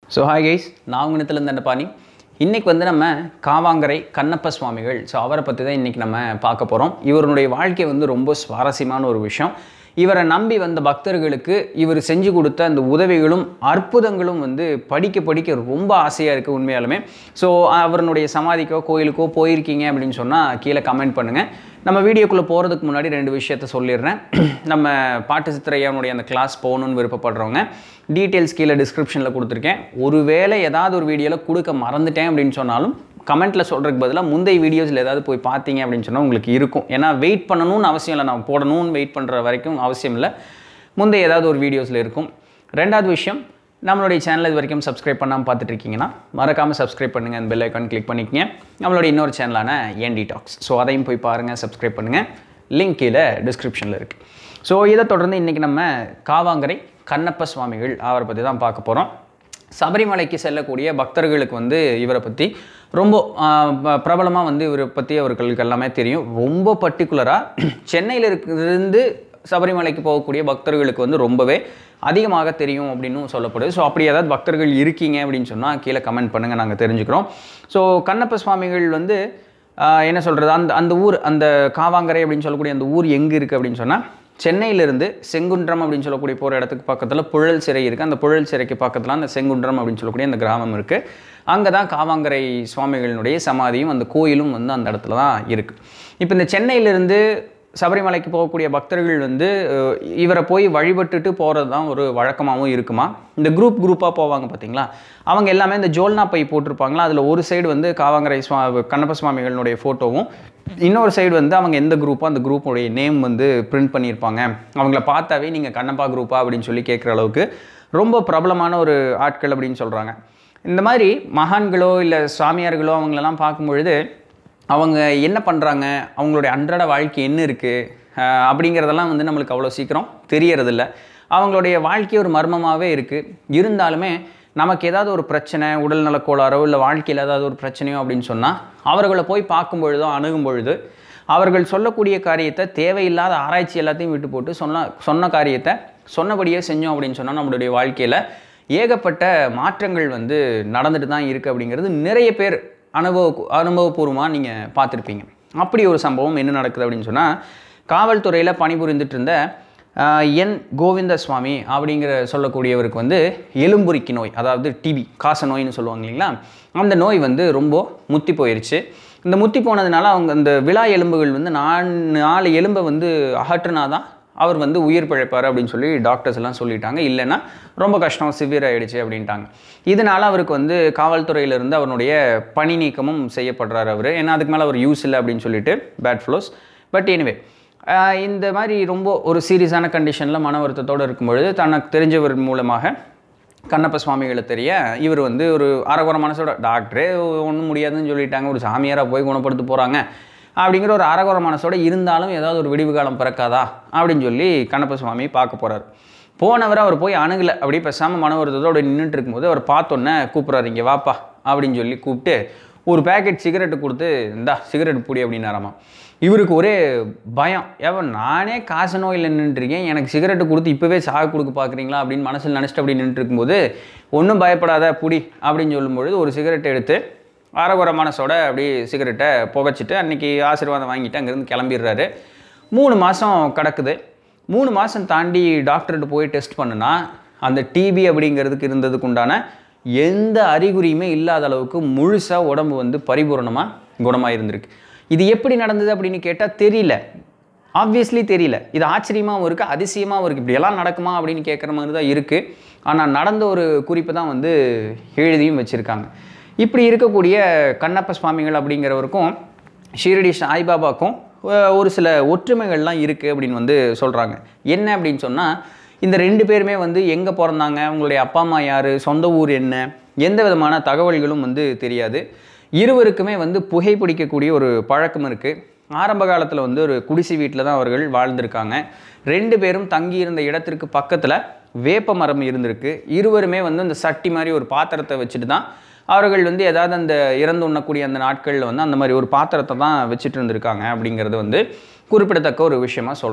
so hi guys நான் உங்கத்திலேருந்து தண்டபாணி இன்றைக்கி வந்து நம்ம காவாங்கரை கண்ணப்ப சுவாமிகள் ஸோ அவரை பற்றி தான் இன்றைக்கி நம்ம பார்க்க போகிறோம் இவருடைய வாழ்க்கை வந்து ரொம்ப சுவாரஸ்யமான ஒரு விஷயம் இவரை நம்பி வந்த பக்தர்களுக்கு இவர் செஞ்சு கொடுத்த அந்த உதவிகளும் அற்புதங்களும் வந்து படிக்க படிக்க ரொம்ப ஆசையாக இருக்குது உண்மையாலுமே ஸோ அவருடைய சமாதிக்கோ கோயிலுக்கோ போயிருக்கீங்க அப்படின்னு சொன்னால் கீழே கமெண்ட் பண்ணுங்கள் நம்ம வீடியோக்குள்ளே போகிறதுக்கு முன்னாடி ரெண்டு விஷயத்த சொல்லிடுறேன் நம்ம பாட்டு சித்திரையானுடைய அந்த கிளாஸ் போகணுன்னு விருப்பப்படுறவங்க டீட்டெயில்ஸ் கீழே டிஸ்கிரிப்ஷனில் கொடுத்துருக்கேன் ஒருவேளை ஏதாவது ஒரு வீடியோவில் கொடுக்க மறந்துட்டேன் அப்படின்னு சொன்னாலும் கமெண்ட்டில் சொல்கிறதுக்கு பதிலாக முந்தைய வீடியோஸில் ஏதாவது போய் பார்த்தீங்க அப்படின்னு சொன்னால் உங்களுக்கு இருக்கும் ஏன்னா வெயிட் பண்ணணும்னு அவசியம் இல்லை நான் போடணும்னு வெயிட் பண்ணுற வரைக்கும் அவசியம் இல்லை முந்தைய ஏதாவது ஒரு வீடியோஸில் இருக்கும் ரெண்டாவது விஷயம் நம்மளுடைய சேனல் இது வரைக்கும் சப்ஸ்கிரைப் பண்ணாமல் பார்த்துட்டு இருக்கீங்கன்னா மறக்காமல் சப்ஸ்கிரைப் பண்ணுங்கள் அந்த பெல் ஐக்கான் கிளிக் பண்ணிக்கங்க நம்மளுடைய இன்னொரு சேனலான ஏன் டாக்ஸ் ஸோ அதையும் போய் பாருங்கள் சப்ஸ்கிரைப் பண்ணுங்கள் லிங்க் கீழே டிஸ்கிரிப்ஷனில் இருக்குது ஸோ இதை தொடர்ந்து இன்றைக்கி நம்ம காவாங்கரை கண்ணப்ப சுவாமிகள் அவரை பற்றி தான் பார்க்க போகிறோம் சபரிமலைக்கு செல்லக்கூடிய பக்தர்களுக்கு வந்து இவரை பற்றி ரொம்ப பிரபலமாக வந்து இவரை பற்றி அவர்களுக்கு எல்லாமே தெரியும் ரொம்ப பர்டிகுலராக சென்னையில் இருந்து சபரிமலைக்கு போகக்கூடிய பக்தர்களுக்கு வந்து ரொம்பவே அதிகமாக தெரியும் அப்படின்னு சொல்லப்படுது ஸோ அப்படி ஏதாவது பக்தர்கள் இருக்கீங்க அப்படின்னு சொன்னால் கீழே கமெண்ட் பண்ணுங்கள் நாங்கள் தெரிஞ்சுக்கிறோம் ஸோ கண்ணப்ப சுவாமிகள் வந்து ஆஹ், என்ன சொல்கிறது அந்த அந்த ஊர் அந்த காவாங்கரை அப்படின்னு சொல்லக்கூடிய அந்த ஊர் எங்கே இருக்குது அப்படின்னு சொன்னால் சென்னையிலிருந்து செங்குன்றம் அப்படின்னு சொல்லக்கூடிய போகிற இடத்துக்கு பக்கத்தில் புழல் சிறை இருக்குது அந்த புழல் சிறைக்கு பக்கத்தில் அந்த செங்குன்றம் அப்படின்னு சொல்லக்கூடிய அந்த கிராமம் இருக்குது அங்கே தான் காவாங்கரை சுவாமிகளினுடைய சமாதியும் அந்த கோயிலும் வந்து அந்த இடத்துல தான் இருக்குது இப்போ இந்த சென்னையிலிருந்து சபரிமலைக்கு போகக்கூடிய பக்தர்கள் வந்து அஹ், இவரை போய் வழிபட்டுட்டு போகிறது தான் ஒரு வழக்கமாகவும் இருக்குமா இந்த குரூப் குரூப்பாக போவாங்க பார்த்தீங்களா அவங்க எல்லாமே இந்த ஜோல்னா பை போட்டிருப்பாங்களா அதில் ஒரு சைடு வந்து காவாங்கரை சுவா கண்ணப்ப சுவாமிகளுடைய ஃபோட்டோவும் இன்னொரு சைடு வந்து அவங்க எந்த குரூப்போ அந்த குரூப்போடைய நேம் வந்து பிரிண்ட் பண்ணியிருப்பாங்க அவங்கள பார்த்தாவே நீங்கள் கண்ணப்பா குரூப்பா அப்படின்னு சொல்லி கேட்குற அளவுக்கு ரொம்ப பிரபலமான ஒரு ஆட்கள் அப்படின்னு சொல்கிறாங்க இந்த மாதிரி மகான்களோ இல்லை சாமியார்களோ அவங்களெல்லாம் பார்க்கும் பொழுது அவங்க என்ன பண்ணுறாங்க அவங்களுடைய அன்றாட வாழ்க்கை என்ன இருக்குது அப்படிங்கிறதெல்லாம் வந்து நம்மளுக்கு அவ்வளோ சீக்கிரம் தெரியறதில்ல அவங்களுடைய வாழ்க்கை ஒரு மர்மமாகவே இருக்குது இருந்தாலுமே நமக்கு ஏதாவது ஒரு பிரச்சனை உடல்நலக் கோளாறோ இல்லை வாழ்க்கையில் ஏதாவது ஒரு பிரச்சனையோ அப்படின்னு சொன்னால் அவர்களை போய் பார்க்கும் பொழுதோ அணுகும் பொழுது அவர்கள் சொல்லக்கூடிய காரியத்தை தேவையில்லாத ஆராய்ச்சி எல்லாத்தையும் விட்டு போட்டு சொன்ன சொன்ன காரியத்தை சொன்னபடியே செஞ்சோம் அப்படின்னு சொன்னால் நம்மளுடைய வாழ்க்கையில் ஏகப்பட்ட மாற்றங்கள் வந்து நடந்துட்டு தான் இருக்குது அப்படிங்கிறது நிறைய பேர் அனுபவ அனுபவபூர்வமாக நீங்கள் பார்த்துருப்பீங்க அப்படி ஒரு சம்பவம் என்ன நடக்குது அப்படின்னு சொன்னால் காவல்துறையில் பணிபுரிந்துட்டு இருந்த ஆஹ், என் கோவிந்த சுவாமி அப்படிங்கிற சொல்லக்கூடியவருக்கு வந்து எலும்புரிக்கி நோய் அதாவது டிபி காச நோயின்னு சொல்லுவாங்க இல்லைங்களா அந்த நோய் வந்து ரொம்ப முத்தி போயிருச்சு இந்த முத்தி போனதுனால அவங்க அந்த விழா எலும்புகள் வந்து நான் நாலு எலும்பை வந்து அகற்றுனா தான் அவர் வந்து உயிர் பிழைப்பார் அப்படின்னு சொல்லி டாக்டர்ஸ் எல்லாம் சொல்லிட்டாங்க இல்லைன்னா ரொம்ப கஷ்டம் சிவியர் ஆயிடுச்சு அப்படின்ட்டாங்க இதனால அவருக்கு வந்து காவல்துறையிலிருந்து அவருடைய பணி நீக்கமும் செய்யப்படுறாரு அவர் ஏன்னா அதுக்கு மேலே அவர் யூஸ் இல்லை அப்படின்னு சொல்லிட்டு பேட் ஃப்ளோஸ் பட் எனிவே இந்த மாதிரி ரொம்ப ஒரு சீரியஸான கண்டிஷனில் மன வருத்தத்தோடு இருக்கும் பொழுது தனக்கு தெரிஞ்சவர் மூலமாக கண்ணப்ப சுவாமிகளை தெரிய இவர் வந்து ஒரு அரகுற மனசோட டாக்டரே ஒன்றும் முடியாதுன்னு சொல்லிட்டாங்க ஒரு சாமியாராக போய் குணப்படுத்த போகிறாங்க அப்படிங்கிற ஒரு அரகுற மனசோட இருந்தாலும் ஏதாவது ஒரு விடிவு காலம் பிறக்காதா அப்படின்னு சொல்லி கண்ணப்ப சுவாமி பார்க்க போகிறார் போனவர் அவர் போய் அணுகலை அப்படியே பேசாமல் மன வருத்தத்தோட நின்றுட்டு இருக்கும்போது அவர் பார்த்தோன்னே கூப்பிட்றாரு இங்கே வாப்பா அப்படின்னு சொல்லி கூப்பிட்டு ஒரு பேக்கெட் சிகரெட்டு கொடுத்து இந்தா சிகரெட் பிடி அப்படின்னாராமா இவருக்கு ஒரே பயம் ஏவன் நானே காசு நோயில் நின்றுருக்கேன் எனக்கு சிகரெட்டு கொடுத்து இப்போவே சாக கொடுக்க பார்க்குறீங்களா அப்படின்னு மனசில் நினச்சிட்டு அப்படி நின்றுட்டு இருக்கும்போது ஒன்றும் பயப்படாத புடி அப்படின்னு சொல்லும்பொழுது ஒரு சிகரெட் எடுத்து அறகுற மனசோட அப்படி சிகரெட்டை புகைச்சிட்டு அன்றைக்கி ஆசீர்வாதம் வாங்கிட்டு அங்கேருந்து கிளம்பிடுறாரு மூணு மாதம் கிடக்குது மூணு மாதம் தாண்டி டாக்டர்கிட்ட போய் டெஸ்ட் பண்ணுனா அந்த டிபி அப்படிங்கிறதுக்கு இருந்ததுக்கு உண்டான எந்த அறிகுறியுமே இல்லாத அளவுக்கு முழுசாக உடம்பு வந்து பரிபூரணமாக குணமாக இருந்திருக்கு இது எப்படி நடந்தது அப்படின்னு கேட்டால் தெரியல ஆப்வியஸ்லி தெரியல இது ஆச்சரியமாகவும் இருக்குது அதிசயமாகவும் இருக்குது இப்படியெல்லாம் நடக்குமா அப்படின்னு கேட்குற மாதிரி தான் இருக்குது ஆனால் நடந்த ஒரு குறிப்பு தான் வந்து எழுதியும் வச்சுருக்காங்க இப்படி இருக்கக்கூடிய கண்ணப்ப சுவாமிகள் அப்படிங்கிறவருக்கும் ஷீரடி சாய்பாபாக்கும் அஹ், ஒரு சில ஒற்றுமைகள்லாம் இருக்குது அப்படின்னு வந்து சொல்கிறாங்க என்ன அப்படின்னு சொன்னால் இந்த ரெண்டு பேருமே வந்து எங்கே பிறந்தாங்க அவங்களுடைய அப்பா அம்மா யார் சொந்த ஊர் என்ன எந்த விதமான தகவல்களும் வந்து தெரியாது இருவருக்குமே வந்து புகைப்பிடிக்கக்கூடிய ஒரு பழக்கம் இருக்குது ஆரம்ப காலத்தில் வந்து ஒரு குடிசை வீட்டில் தான் அவர்கள் வாழ்ந்திருக்காங்க ரெண்டு பேரும் தங்கியிருந்த இடத்திற்கு பக்கத்தில் வேப்ப மரம் இருந்திருக்கு இருவருமே வந்து அந்த சட்டி மாதிரி ஒரு பாத்திரத்தை வச்சுட்டு தான் அவர்கள் வந்து ஏதாவது அந்த இறந்து உண்ணக்கூடிய அந்த நாட்களில் வந்து அந்த மாதிரி ஒரு பாத்திரத்தை தான் வச்சுட்டு இருந்திருக்காங்க அப்படிங்கிறது வந்து குறிப்பிடத்தக்க ஒரு விஷயமா சொல்கிறாங்க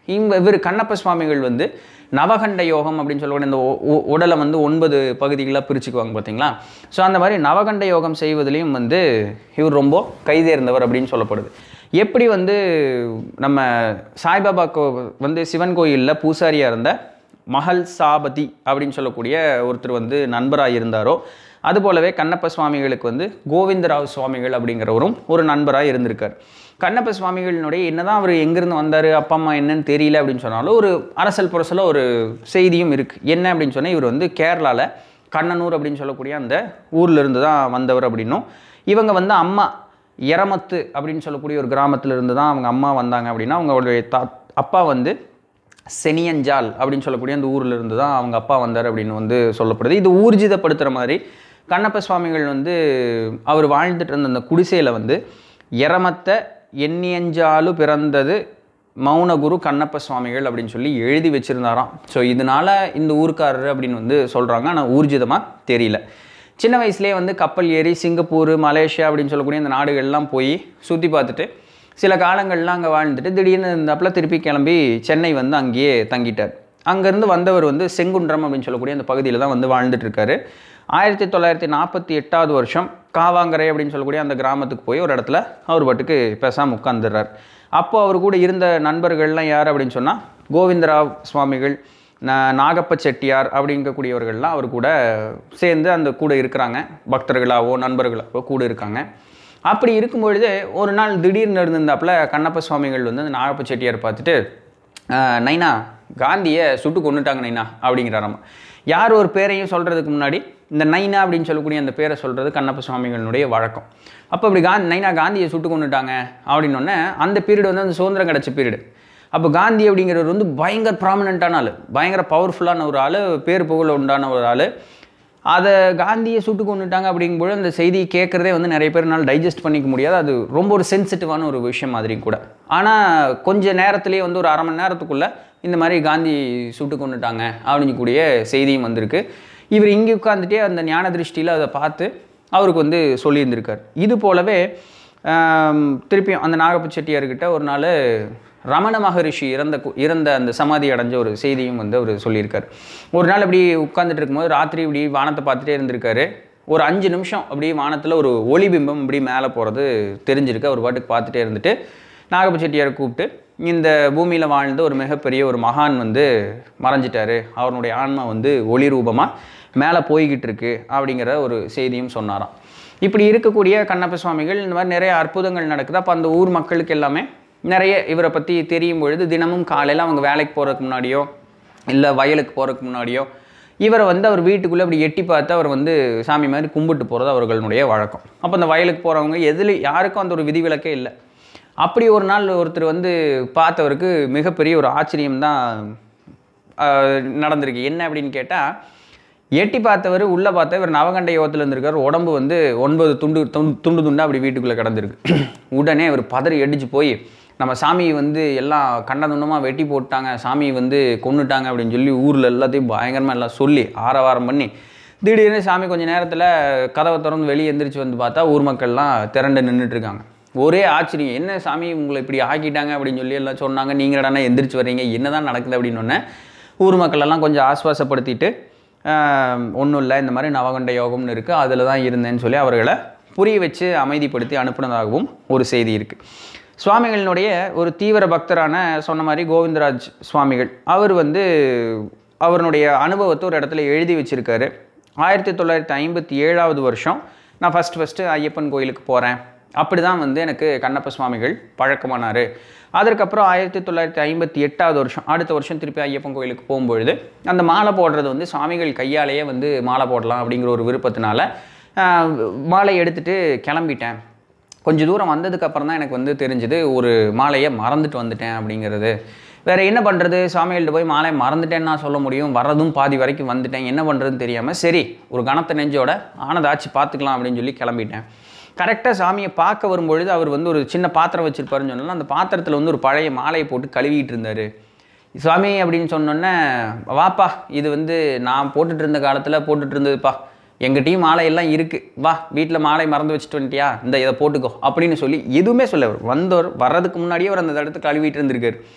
இவங்க இவர் கண்ணப்ப சுவாமிகள் வந்து நவகண்ட யோகம் அப்படின்னு சொல்லக்கூடிய இந்த உ- உ- உடலை வந்து ஒன்பது பகுதிகளாக பிரிச்சுக்குவாங்க பார்த்தீங்களா ஸோ அந்த மாதிரி நவகண்ட யோகம் செய்வதிலையும் வந்து இவர் ரொம்ப கைதேர்ந்தவர் அப்படின்னு சொல்லப்படுது எப்படி வந்து நம்ம சாய்பாபா கோ வந்து சிவன் கோயிலில் பூசாரியாக இருந்த மஹல் சாபதி அப்படின்னு சொல்லக்கூடிய ஒருத்தர் வந்து நண்பராக இருந்தாரோ அதுபோலவே கண்ணப்ப சுவாமிகளுக்கு வந்து கோவிந்தராவ் சுவாமிகள் அப்படிங்கிறவரும் ஒரு நண்பராக இருந்திருக்கார் கண்ணப்ப சுவாமிகளினுடைய என்னதான் அவர் எங்கேருந்து வந்தார் அப்பா அம்மா என்னன்னு தெரியல அப்படின்னு சொன்னாலும் ஒரு அரசல் புரசல ஒரு செய்தியும் இருக்குது என்ன அப்படின்னு சொன்னால் இவர் வந்து கேரளாவில் கண்ணனூர் அப்படின்னு சொல்லக்கூடிய அந்த ஊர்ல இருந்து தான் வந்தவர் அப்படின்னும் இவங்க வந்து அம்மா எரமத்து அப்படின்னு சொல்லக்கூடிய ஒரு கிராமத்துல இருந்து தான் அவங்க அம்மா வந்தாங்க அப்படின்னா அவங்களுடைய தா அப்பா வந்து செனியஞ்சால் அப்படின்னு சொல்லக்கூடிய அந்த ஊர்ல இருந்து தான் அவங்க அப்பா வந்தார் அப்படின்னு வந்து சொல்லப்படுது இது ஊர்ஜிதப்படுத்துகிற மாதிரி கண்ணப்ப சுவாமிகள் வந்து அவர் வாழ்ந்துட்டு இருந்த அந்த குடிசையில் வந்து எரமத்த எண்ணியஞ்சாலு பிறந்தது மௌனகுரு கண்ணப்ப சுவாமிகள் அப்படின்னு சொல்லி எழுதி வச்சிருந்தாராம் ஸோ இதனால இந்த ஊர்க்காரர் அப்படின்னு வந்து சொல்கிறாங்க ஆனால் ஊர்ஜிதமாக தெரியல சின்ன வயசுலேயே வந்து கப்பல் ஏறி சிங்கப்பூர் மலேசியா அப்படின்னு சொல்லக்கூடிய இந்த நாடுகள்லாம் போய் சுற்றி பார்த்துட்டு சில காலங்கள்லாம் அங்கே வாழ்ந்துட்டு திடீர்னு இருந்தாப்புல திருப்பி கிளம்பி சென்னை வந்து அங்கேயே தங்கிட்டார் அங்கேருந்து வந்தவர் வந்து செங்குன்றம் அப்படின்னு சொல்லக்கூடிய அந்த பகுதியில் தான் வந்து வாழ்ந்துட்டு இருக்காரு ஆயிரத்தி தொள்ளாயிரத்தி நாற்பத்தி எட்டாவது வருஷம் காவாங்கரை அப்படின்னு சொல்லக்கூடிய அந்த கிராமத்துக்கு போய் ஒரு இடத்துல அவர் பாட்டுக்கு பேசாமல் உட்காந்துடுறார் அப்போ அவர் கூட இருந்த நண்பர்கள்லாம் யார் அப்படின்னு சொன்னால் கோவிந்தராவ் சுவாமிகள் நா- நாகப்ப செட்டியார் அப்படிங்கக்கூடியவர்கள்லாம் அவர் கூட சேர்ந்து அந்த கூட இருக்கிறாங்க பக்தர்களாவோ நண்பர்களாவோ கூட இருக்காங்க அப்படி இருக்கும் பொழுது ஒரு நாள் திடீர்னு இருந்திருந்தாப்புல கண்ணப்ப சுவாமிகள் வந்து அந்த நாகப்ப செட்டியார் பார்த்துட்டு "ஆஹ், நைனா காந்தியை சுட்டு கொண்டுட்டாங்க நைனா அப்படிங்கிறாராம் யார் ஒரு பேரையும் சொல்கிறதுக்கு முன்னாடி இந்த நைனா அப்படின்னு சொல்லக்கூடிய அந்த பேரை சொல்கிறது கண்ணப்ப சுவாமிகளுடைய வழக்கம் அப்போ அப்படி காந்தி நைனா காந்தியை சுட்டு கொண்டுட்டாங்க அப்படின்னோடனே அந்த பீரியட் வந்து அந்த சுதந்திரம் கிடச்ச பீரியடு அப்போ காந்தி அப்படிங்கிறவர் வந்து பயங்கர ப்ராமினெண்ட்டான ஆள் பயங்கர பவர்ஃபுல்லான ஒரு ஆள் பேர் புகழ் உண்டான ஒரு ஆள் அதை காந்தியை சுட்டு கொண்டுட்டாங்க அப்படிங்கும்போது அந்த செய்தியை கேட்குறதே வந்து நிறைய பேர்னால டைஜஸ்ட் பண்ணிக்க முடியாது அது ரொம்ப ஒரு சென்சிட்டிவான ஒரு விஷயம் மாதிரி கூட ஆனால் கொஞ்ச நேரத்திலேயே வந்து ஒரு அரை மணி நேரத்துக்குள்ளே இந்த மாதிரி காந்தி சுட்டு கொண்டுட்டாங்க அப்படின்னு கூடிய செய்தியும் வந்திருக்கு இவர் இங்கே உட்காந்துட்டே அந்த ஞான திருஷ்டியில் அதை பார்த்து அவருக்கு வந்து சொல்லியிருந்திருக்கார் இது போலவே ஆம், திருப்பியும் அந்த நாகப்ப செட்டியார்கிட்ட ஒரு நாள் ரமண மகரிஷி இறந்த கு- இறந்த அந்த சமாதி அடைஞ்ச ஒரு செய்தியும் வந்து அவர் சொல்லியிருக்கார் ஒரு நாள் இப்படி உட்கார்ந்துட்டு இருக்கும்போது ராத்திரி இப்படி வானத்தை பார்த்துட்டே இருந்திருக்காரு ஒரு அஞ்சு நிமிஷம் அப்படியே வானத்தில் ஒரு ஒளிபிம்பம் இப்படி மேலே போகிறது தெரிஞ்சிருக்கு அவர் பாட்டுக்கு பார்த்துட்டே இருந்துட்டு நாகப்ப செட்டியாரை கூப்பிட்டு இந்த பூமியில் வாழ்ந்த ஒரு மிகப்பெரிய ஒரு மகான் வந்து மறைஞ்சிட்டாரு அவருடைய ஆன்மா வந்து ஒளி ரூபமாக மேலே போய்கிட்டு இருக்கு அப்படிங்கிற ஒரு செய்தியும் சொன்னாராம் இப்படி இருக்கக்கூடிய கண்ணப்ப சுவாமிகள் இந்த மாதிரி நிறைய அற்புதங்கள் நடக்குது அப்போ அந்த ஊர் மக்களுக்கு எல்லாமே நிறைய இவரை பற்றி தெரியும் பொழுது தினமும் காலையில் அவங்க வேலைக்கு போகிறதுக்கு முன்னாடியோ இல்லை வயலுக்கு போகிறதுக்கு முன்னாடியோ இவரை வந்து அவர் வீட்டுக்குள்ளே அப்படி எட்டி பார்த்து அவர் வந்து சாமி மாதிரி கும்பிட்டு போகிறது அவர்களுடைய வழக்கம் அப்போ அந்த வயலுக்கு போகிறவங்க எதில் யாருக்கும் அந்த ஒரு விதிவிலக்கே இல்லை அப்படி ஒரு நாள் ஒருத்தர் வந்து பார்த்தவருக்கு மிகப்பெரிய ஒரு ஆச்சரியம் தான் நடந்திருக்கு என்ன அப்படின்னு கேட்டால் எட்டி பார்த்தவர் உள்ளே பார்த்தா இவர் நவகண்ட யோகத்தில் இருந்திருக்கார் உடம்பு வந்து ஒன்பது துண்டு துண்டு துண்டு துண்டாக அப்படி வீட்டுக்குள்ளே கிடந்திருக்கு உடனே அவர் பதறி அடிச்சு போய் நம்ம சாமி வந்து எல்லாம் கண்ட துண்டமாக வெட்டி போட்டாங்க சாமி வந்து கொன்னுட்டாங்க அப்படின்னு சொல்லி ஊரில் எல்லாத்தையும் பயங்கரமாக எல்லாம் சொல்லி ஆரவாரம் பண்ணி திடீர்னு சாமி கொஞ்ச நேரத்தில் கதவை திறந்து வெளியே எந்திரிச்சு வந்து பார்த்தா ஊர் மக்கள்லாம் திரண்டு நின்றுட்டு இருக்காங்க ஒரே ஆச்சரியம் என்ன சாமி உங்களை இப்படி ஆக்கிட்டாங்க அப்படின்னு சொல்லி எல்லாம் சொன்னாங்க நீங்கள் என்னடா எந்திரிச்சு வர்றீங்க என்னதான் நடக்குது அப்படின்னு ஒன்று ஊர் மக்கள் எல்லாம் கொஞ்சம் ஆஸ்வாசப்படுத்திட்டு ஒன்றும் இல்லை இந்த மாதிரி நவகண்ட யோகம்னு இருக்குது அதில் தான் இருந்தேன்னு சொல்லி அவர்களை புரிய வச்சு அமைதிப்படுத்தி அனுப்புனதாகவும் ஒரு செய்தி இருக்குது சுவாமிகளினுடைய ஒரு தீவிர பக்தரான சொன்ன மாதிரி கோவிந்தராஜ் சுவாமிகள் அவர் வந்து அவருடைய அனுபவத்தை ஒரு இடத்துல எழுதி வச்சிருக்காரு ஆயிரத்தி தொள்ளாயிரத்தி ஐம்பத்தி ஏழாவது வருஷம் நான் ஃபஸ்ட்டு ஃபஸ்ட்டு ஐயப்பன் கோயிலுக்கு போகிறேன் அப்படி தான் வந்து எனக்கு கண்ணப்ப சுவாமிகள் பழக்கமானார் அதற்கப்புறம் ஆயிரத்தி தொள்ளாயிரத்தி ஐம்பத்தி எட்டாவது வருஷம் அடுத்த வருஷம் திருப்பி ஐயப்பன் கோயிலுக்கு போகும்பொழுது அந்த மாலை போடுறது வந்து சுவாமிகள் கையாலேயே வந்து மாலை போடலாம் அப்படிங்கிற ஒரு விருப்பத்தினால ஆஹ், மாலை எடுத்துட்டு கிளம்பிட்டேன் கொஞ்ச தூரம் வந்ததுக்கு அப்புறம் தான் எனக்கு வந்து தெரிஞ்சது ஒரு மாலையை மறந்துட்டு வந்துட்டேன் அப்படிங்கிறது வேற என்ன பண்ணுறது சாமிகள்கிட்ட போய் மாலை மறந்துட்டேன்னு நான் சொல்ல முடியும் வரதும் பாதி வரைக்கும் வந்துட்டேன் என்ன பண்ணுறதுன்னு தெரியாமல் சரி ஒரு கணத்த நெஞ்சோட ஆனதாச்சு பார்த்துக்கலாம் அப்படின்னு சொல்லி கிளம்பிட்டேன் கரெக்டாக சாமியை பார்க்க வரும்பொழுது அவர் வந்து ஒரு சின்ன பாத்திரம் வச்சிருப்பாருன்னு சொன்னாலும் அந்த பாத்திரத்தில் வந்து ஒரு பழைய மாலையை போட்டு கழுவிட்டு இருந்தார் சுவாமி அப்படின்னு சொன்னோன்னே வாப்பா இது வந்து நான் போட்டுட்டு இருந்த காலத்தில் போட்டுட்டு இருந்ததுப்பா எங்கிட்டயும் மாலை எல்லாம் இருக்குது வா வீட்டில் மாலை மறந்து வச்சுட்டு வந்துட்டியா இந்த இதை போட்டுக்கோ அப்படின்னு சொல்லி எதுவுமே சொல்ல அவர் வந்தவர் வர்றதுக்கு முன்னாடியே அவர் அந்த இடத்துல கழுவிட்டு இருந்திருக்காரு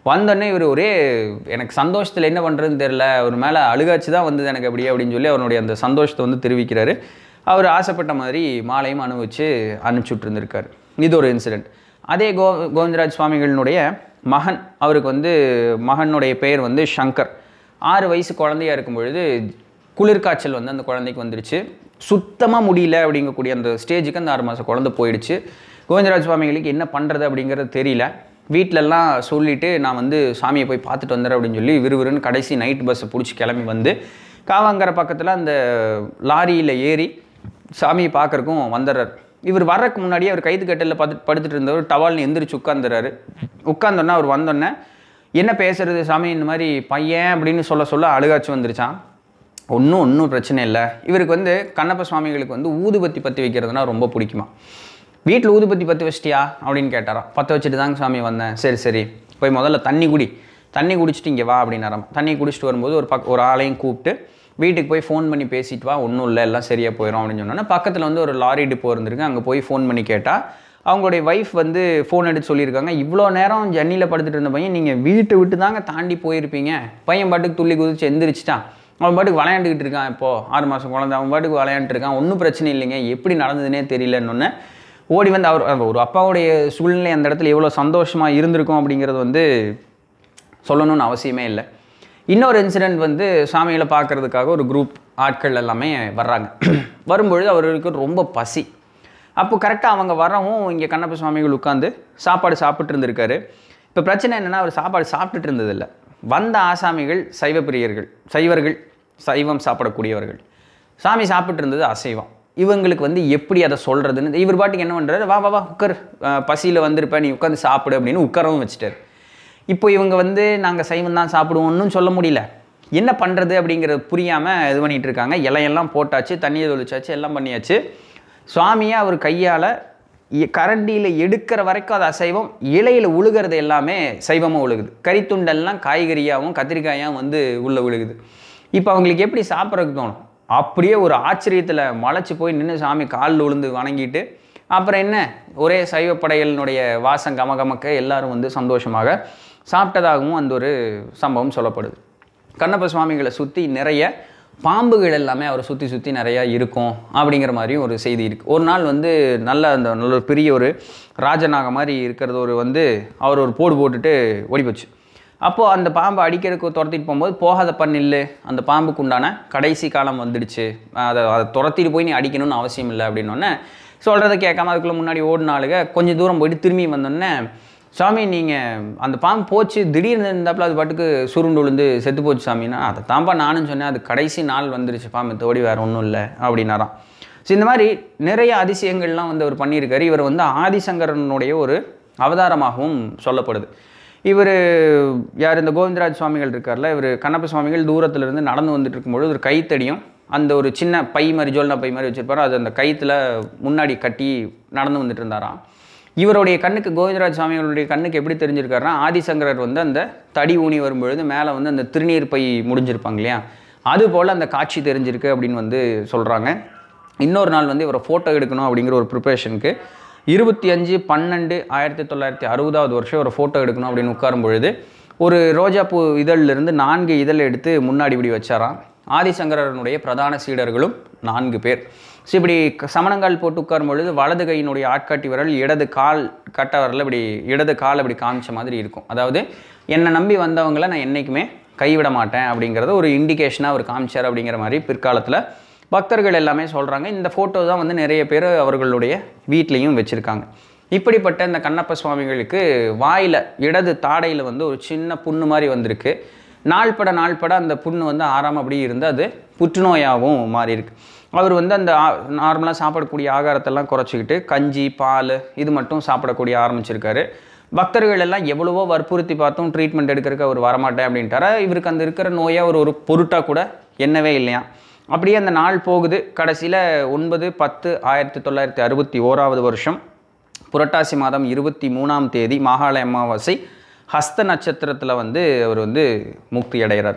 வந்தோடனே இவர் ஒரே எனக்கு சந்தோஷத்தில் என்ன பண்ணுறதுன்னு தெரில ஒரு மேலே அழுகாச்சு தான் வந்தது எனக்கு அப்படியே அப்படின்னு சொல்லி அவருடைய அந்த சந்தோஷத்தை வந்து தெரிவிக்கிறாரு அவர் ஆசைப்பட்ட மாதிரி மாலையும் அனுபவிச்சு அனுப்பிச்சி விட்டுருந்துருக்காரு இது ஒரு இன்சிடெண்ட் அதே கோ கோவிந்தராஜ் சுவாமிகளினுடைய மகன் அவருக்கு வந்து மகனுடைய பெயர் வந்து சங்கர் ஆறு வயசு குழந்தையா இருக்கும் பொழுது குளிர்காய்ச்சல் வந்து அந்த குழந்தைக்கு வந்துருச்சு சுத்தமாக முடியல அப்படிங்கக்கூடிய அந்த ஸ்டேஜுக்கு அந்த ஆறு மாதம் குழந்தை போயிடுச்சு கோவிந்தராஜ் சுவாமிகளுக்கு என்ன பண்ணுறது அப்படிங்கிறது தெரியல வீட்டிலலாம் சொல்லிவிட்டு நான் வந்து சாமியை போய் பார்த்துட்டு வந்துடுறேன் அப்படின்னு சொல்லி விறுவிறுன்னு கடைசி நைட் பஸ்ஸை பிடிச்சி கிளம்பி வந்து காவாங்கரை பக்கத்தில் அந்த லாரியில் ஏறி சாமியை பார்க்கறக்கும் வந்துடுறார் இவர் வர்றதுக்கு முன்னாடியே அவர் கைது கட்டில் பார்த்து படுத்துட்டு இருந்தவர் டவால்னு எந்திரிச்சு உட்காந்துறாரு உட்காந்தோன்னே அவர் வந்தோடனே என்ன பேசுறது சாமி இந்த மாதிரி பையன் அப்படின்னு சொல்ல சொல்ல அழுகாச்சு வந்துருச்சான் ஒன்றும் ஒன்றும் பிரச்சனை இல்லை இவருக்கு வந்து கண்ணப்ப சுவாமிகளுக்கு வந்து ஊதுபத்தி பற்றி வைக்கிறதுனா ரொம்ப பிடிக்குமா வீட்டில் ஊதுபத்தி பற்றி வச்சிட்டியா அப்படின்னு கேட்டாராம் பற்ற வச்சுட்டு தாங்க சாமி வந்தேன் சரி சரி போய் முதல்ல தண்ணி குடி தண்ணி குடிச்சிட்டு இங்கே வா அப்படின்னாராம் தண்ணி குடிச்சிட்டு வரும்போது ஒரு பக் ஒரு ஆளையும் கூப்பிட்டு வீட்டுக்கு போய் ஃபோன் பண்ணி பேசிட்டு வா ஒன்றும் இல்லை எல்லாம் சரியாக போயிடும் அப்படின்னு சொன்னோன்னே பக்கத்தில் வந்து ஒரு லாரி டிப்போ இருந்திருக்கு அங்கே போய் ஃபோன் பண்ணி கேட்டால் அவங்களுடைய ஒய்ஃப் வந்து ஃபோன் எடுத்து சொல்லியிருக்காங்க இவ்வளோ நேரம் ஜன்னியில் படுத்துட்டு இருந்த பையன் நீங்கள் வீட்டை விட்டு தாங்க தாண்டி போயிருப்பீங்க பையன் பாட்டுக்கு துள்ளி குதிச்சு எந்திரிச்சிட்டான் அவன் பாட்டுக்கு விளையாண்டுக்கிட்டு இருக்கான் இப்போ ஆறு மாதம் குழந்தை அவன் பாட்டுக்கு விளையாண்டுட்டு இருக்கான் ஒன்றும் பிரச்சனை இல்லைங்க எப்படி நடந்ததுனே தெரியலன்னு ஓடி வந்து அவர் அந்த ஒரு அப்பாவுடைய சூழ்நிலை அந்த இடத்துல எவ்வளோ சந்தோஷமாக இருந்திருக்கும் அப்படிங்கிறது வந்து சொல்லணும்னு அவசியமே இல்லை இன்னொரு இன்சிடெண்ட் வந்து சாமிகளை பார்க்கறதுக்காக ஒரு குரூப் ஆட்கள் எல்லாமே வர்றாங்க வரும்பொழுது அவருக்கு ரொம்ப பசி அப்போ கரெக்டாக அவங்க வரவும் இங்கே கண்ணப்ப சுவாமிகள் உட்காந்து சாப்பாடு சாப்பிட்டு இருந்திருக்காரு இப்போ பிரச்சனை என்னென்னா அவர் சாப்பாடு சாப்பிட்டுட்டு இருந்ததில்ல வந்த ஆசாமிகள் சைவ பிரியர்கள் சைவர்கள் சைவம் சாப்பிடக்கூடியவர்கள் சாமி சாப்பிட்டு இருந்தது அசைவம் இவங்களுக்கு வந்து எப்படி அதை சொல்கிறதுன்னு இவர் பாட்டுக்கு என்ன பண்ணுறாரு வா வா வா உட்கார் பசியில் வந்திருப்ப நீ உட்காந்து சாப்பிடு அப்படின்னு உட்காரவும் வச்சுட்டாரு இப்போ இவங்க வந்து நாங்கள் சைவம் தான் சாப்பிடுவோம்னு சொல்ல முடியல என்ன பண்ணுறது அப்படிங்கிறது புரியாமல் இது பண்ணிகிட்டு இருக்காங்க இலையெல்லாம் போட்டாச்சு தண்ணியை தொளிச்சாச்சு எல்லாம் பண்ணியாச்சு சுவாமியை அவர் கையால் கரண்டியில் எடுக்கிற வரைக்கும் அது அசைவம் இலையில் உழுகிறது எல்லாமே சைவமாக உழுகுது கறித்துண்டெல்லாம் காய்கறியாகவும் கத்திரிக்காயாகவும் வந்து உள்ளே விழுகுது இப்போ அவங்களுக்கு எப்படி சாப்பிட்றதுக்கு தோணும் அப்படியே ஒரு ஆச்சரியத்தில் மலைச்சு போய் நின்று சாமி காலில் விழுந்து வணங்கிட்டு அப்புறம் என்ன ஒரே சைவப்படைகளினுடைய வாசம் கமகமக்க எல்லாரும் வந்து சந்தோஷமாக சாப்பிட்டதாகவும் அந்த ஒரு சம்பவம் சொல்லப்படுது கண்ணப்ப சுவாமிகளை சுற்றி நிறைய பாம்புகள் எல்லாமே அவரை சுற்றி சுற்றி நிறையா இருக்கும் அப்படிங்கிற மாதிரியும் ஒரு செய்தி இருக்குது ஒரு நாள் வந்து நல்ல அந்த நல்ல ஒரு பெரிய ஒரு ராஜநாக மாதிரி இருக்கிறது ஒரு வந்து அவர் ஒரு போடு போட்டுட்டு ஓடி போச்சு அப்போது அந்த பாம்பை அடிக்கிறதுக்கு துரத்திட்டு போகும்போது போகாதப்பா நில்லு அந்த பாம்புக்கு உண்டான கடைசி காலம் வந்துடுச்சு அதை அதை துரத்திட்டு போய் நீ அடிக்கணும்னு அவசியம் இல்லை அப்படின்னோடனே சொல்கிறத கேட்காம அதுக்குள்ளே முன்னாடி ஓடின ஆளுங்க கொஞ்சம் தூரம் போயிட்டு திரும்பி வந்தோடனே சாமி நீங்கள் அந்த பாம்பு போச்சு திடீர்னு இருந்தாப்புல அது பாட்டுக்கு சுருண்டு விழுந்து செத்து போச்சு சாமின்னா அதை தான்ப்பா நானும் சொன்னேன் அது கடைசி நாள் வந்துருச்சு பாம்பு தோடி வேறு ஒன்றும் இல்லை அப்படின்னாராம் ஸோ இந்த மாதிரி நிறைய அதிசயங்கள்லாம் வந்து அவர் பண்ணியிருக்காரு இவர் வந்து ஆதிசங்கரனுடைய ஒரு அவதாரமாகவும் சொல்லப்படுது இவர் யார் இந்த கோவிந்தராஜ் சுவாமிகள் இருக்கார்ல இவர் கண்ணப்ப சுவாமிகள் தூரத்துல இருந்து நடந்து வந்துட்டு இருக்கும்பொழுது ஒரு கைத்தடியும் அந்த ஒரு சின்ன பை மாதிரி ஜோல்னா பை மாதிரி வச்சிருப்பாரு அது அந்த கயித்துல முன்னாடி கட்டி நடந்து வந்துட்டு இருந்தாராம் இவருடைய கண்ணுக்கு கோவிந்தராஜ் சுவாமிகளுடைய கண்ணுக்கு எப்படி தெரிஞ்சிருக்காருன்னா ஆதிசங்கரர் வந்து அந்த தடி ஊனி வரும்பொழுது மேலே வந்து அந்த திருநீர் பை முடிஞ்சிருப்பாங்க இல்லையா அது போல் அந்த காட்சி தெரிஞ்சிருக்கு அப்படின்னு வந்து சொல்கிறாங்க இன்னொரு நாள் வந்து இவரை ஃபோட்டோ எடுக்கணும் அப்படிங்கிற ஒரு ப்ரிப்பரேஷனுக்கு இருபத்தி அஞ்சு பன்னெண்டு ஆயிரத்தி தொள்ளாயிரத்தி அறுபதாவது வருஷம் ஒரு ஃபோட்டோ எடுக்கணும் அப்படின்னு உட்காரும் பொழுது ஒரு ரோஜாப்பூ இதழிலிருந்து நான்கு இதழ் எடுத்து முன்னாடி இப்படி வச்சாராம் ஆதிசங்கரனுடைய பிரதான சீடர்களும் நான்கு பேர் ஸோ இப்படி க- சமணங்கால் போட்டு உட்காரும் பொழுது வலது கையினுடைய ஆட்காட்டி விரல் இடது கால் கட்ட விரல்ல இப்படி இடது கால் இப்படி காமிச்ச மாதிரி இருக்கும் அதாவது என்னை நம்பி வந்தவங்களை நான் என்றைக்குமே கைவிட மாட்டேன் அப்படிங்கிறத ஒரு இண்டிகேஷனாக அவர் காமிச்சார் அப்படிங்கிற மாதிரி பிற்காலத்தில் பக்தர்கள் எல்லாமே சொல்கிறாங்க இந்த ஃபோட்டோ தான் வந்து நிறைய பேர் அவர்களுடைய வீட்லேயும் வச்சுருக்காங்க இப்படிப்பட்ட இந்த கண்ணப்ப சுவாமிகளுக்கு வாயில் இடது தாடையில் வந்து ஒரு சின்ன புண்ணு மாதிரி வந்திருக்கு நாள்பட நாள்பட அந்த புண்ணு வந்து ஆறாம அப்படியே இருந்து அது புற்றுநோயாகவும் மாறி இருக்கு அவர் வந்து அந்த நார்மலாக சாப்பிடக்கூடிய ஆகாரத்தெல்லாம் குறைச்சிக்கிட்டு கஞ்சி பால் இது மட்டும் சாப்பிடக்கூடிய ஆரம்பிச்சிருக்காரு பக்தர்கள் எல்லாம் எவ்வளவோ வற்புறுத்தி பார்த்தும் ட்ரீட்மெண்ட் எடுக்கிறதுக்கு அவர் வரமாட்டேன் அப்படின்ட்டாரா இவருக்கு அந்த இருக்கிற நோயை அவர் ஒரு பொருட்டாக கூட எண்ணவே இல்லையா அப்படியே அந்த நாள் போகுது கடைசியில் ஒன்பது பத்து ஆயிரத்தி தொள்ளாயிரத்தி அறுபத்தி ஓராவது வருஷம் புரட்டாசி மாதம் இருபத்தி மூணாம் தேதி மாகாள அமாவாசை ஹஸ்த நட்சத்திரத்தில் வந்து அவர் வந்து முக்தி அடைகிறார்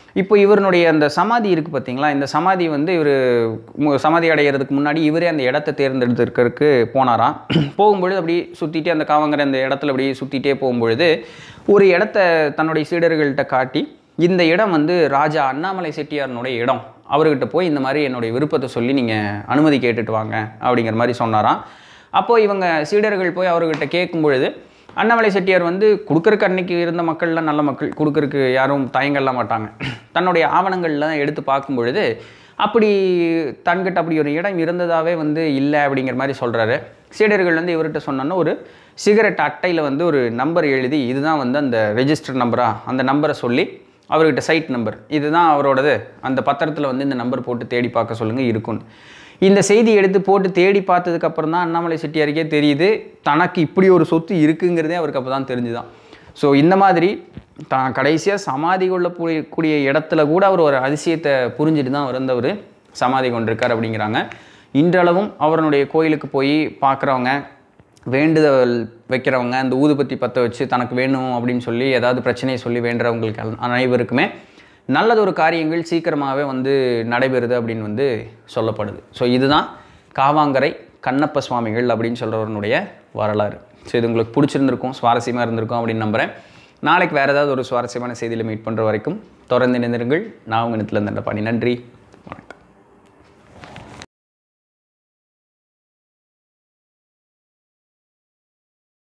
இப்போ இவருடைய அந்த சமாதி இருக்குது பார்த்தீங்களா இந்த சமாதி வந்து இவர் சமாதி அடைகிறதுக்கு முன்னாடி இவரே அந்த இடத்த தேர்ந்தெடுத்துருக்கிறதுக்கு போனாராம் போகும்பொழுது அப்படி சுற்றிட்டு அந்த காவங்கரை அந்த இடத்துல அப்படியே சுற்றிட்டே போகும்பொழுது ஒரு இடத்த தன்னுடைய சீடர்கள்ட்ட காட்டி இந்த இடம் வந்து ராஜா அண்ணாமலை செட்டியாரனுடைய இடம் அவர்கிட்ட போய் இந்த மாதிரி என்னுடைய விருப்பத்தை சொல்லி நீங்கள் அனுமதி கேட்டுட்டு வாங்க அப்படிங்கிற மாதிரி சொன்னாராம் அப்போது இவங்க சீடர்கள் போய் அவர்கிட்ட கேட்கும் பொழுது அண்ணாமலை செட்டியார் வந்து கொடுக்கறக்கு அன்னைக்கு இருந்த மக்கள்லாம் நல்ல மக்கள் கொடுக்கறக்கு யாரும் தயங்கலாம் மாட்டாங்க தன்னுடைய ஆவணங்கள்லாம் எடுத்து பார்க்கும் பொழுது அப்படி தன்கிட்ட அப்படி ஒரு இடம் இருந்ததாகவே வந்து இல்லை அப்படிங்கிற மாதிரி சொல்கிறாரு சீடர்கள் வந்து இவர்கிட்ட சொன்னோன்னா ஒரு சிகரெட் அட்டையில் வந்து ஒரு நம்பர் எழுதி இதுதான் வந்து அந்த ரெஜிஸ்டர் நம்பரா அந்த நம்பரை சொல்லி அவர்கிட்ட சைட் நம்பர் இதுதான் அவரோடது அந்த பத்திரத்தில் வந்து இந்த நம்பர் போட்டு தேடி பார்க்க சொல்லுங்கள் இருக்குன்னு இந்த செய்தி எடுத்து போட்டு தேடி பார்த்ததுக்கு அப்புறம் தான் அண்ணாமலை செட்டியாருக்கே தெரியுது தனக்கு இப்படி ஒரு சொத்து இருக்குங்கிறதே அவருக்கு அப்போ தான் தெரிஞ்சுதான் ஸோ இந்த மாதிரி தான் கடைசியாக சமாதி கொள்ள கூடிய- கூடிய இடத்துல கூட அவர் ஒரு அதிசயத்தை புரிஞ்சுட்டு தான் அவர் வந்து அவர் சமாதி கொண்டிருக்கார் அப்படிங்கிறாங்க இன்றளவும் அவருடைய கோயிலுக்கு போய் பார்க்குறவங்க வேண்டுதல் வைக்கிறவங்க அந்த ஊதுபத்தி பற்ற வச்சு தனக்கு வேணும் அப்படின்னு சொல்லி ஏதாவது பிரச்சனையை சொல்லி வேண்டுறவங்களுக்கு அன- அனைவருக்குமே நல்லதொரு காரியங்கள் சீக்கிரமாகவே வந்து நடைபெறுது அப்படின்னு வந்து சொல்லப்படுது ஸோ இதுதான் காவாங்கரை கண்ணப்ப சுவாமிகள் அப்படின்னு சொல்கிறவனுடைய வரலாறு ஸோ இது உங்களுக்கு பிடிச்சிருந்திருக்கும் சுவாரஸ்யமாக இருந்திருக்கும் அப்படின்னு நம்புகிறேன் நாளைக்கு வேறு ஏதாவது ஒரு சுவாரஸ்யமான செய்தியில் மீட் பண்ணுற வரைக்கும் தொடர்ந்து இணைந்திருங்கள் நான் உங்கள் நிலத்தில் இருந்த பாணி நன்றி வணக்கம்